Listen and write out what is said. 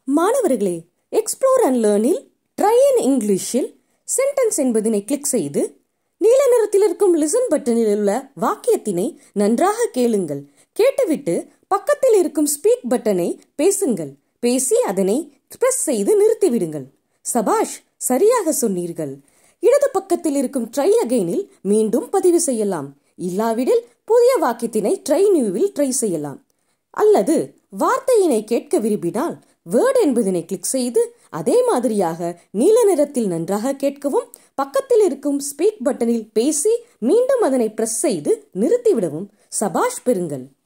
மாணவர்களே explore and லேர்னில் try in இங்கிலீஷில் சென்டென்ஸ் என்பதனை கிளிக் செய்து நீல நிறத்தில் இருக்கும் லிசன் பட்டனில் உள்ள வாக்கியத்தினை நன்றாக கேளுங்கள் கேட்டுவிட்டு பக்கத்தில் இருக்கும் ஸ்பீக் பட்டனை பேசுங்கள் பேசி அதனை பிரஸ் செய்து நிறுத்திவிடுங்கள் சபாஷ் சரியாக சொன்னீர்கள் இடது பக்கத்தில் இருக்கும் ட்ரை அகைனில் மீண்டும் பதிவு செய்யலாம் இல்லாவிடில் புதிய வாக்கியத்தினை ட்ரை நியூவில் ட்ரை செய்யலாம் அல்லது வார்த்தையினை கேட்க விரும்பினால் வேர்ட் என்பதனை கிளிக் செய்து அதே மாதிரியாக நீல நிறத்தில் நன்றாக கேட்கவும் பக்கத்தில் இருக்கும் ஸ்பீக் பட்டனில் பேசி மீண்டும் அதனை பிரஸ் செய்து நிறுத்திவிடவும் சபாஷ் பெறுங்கள்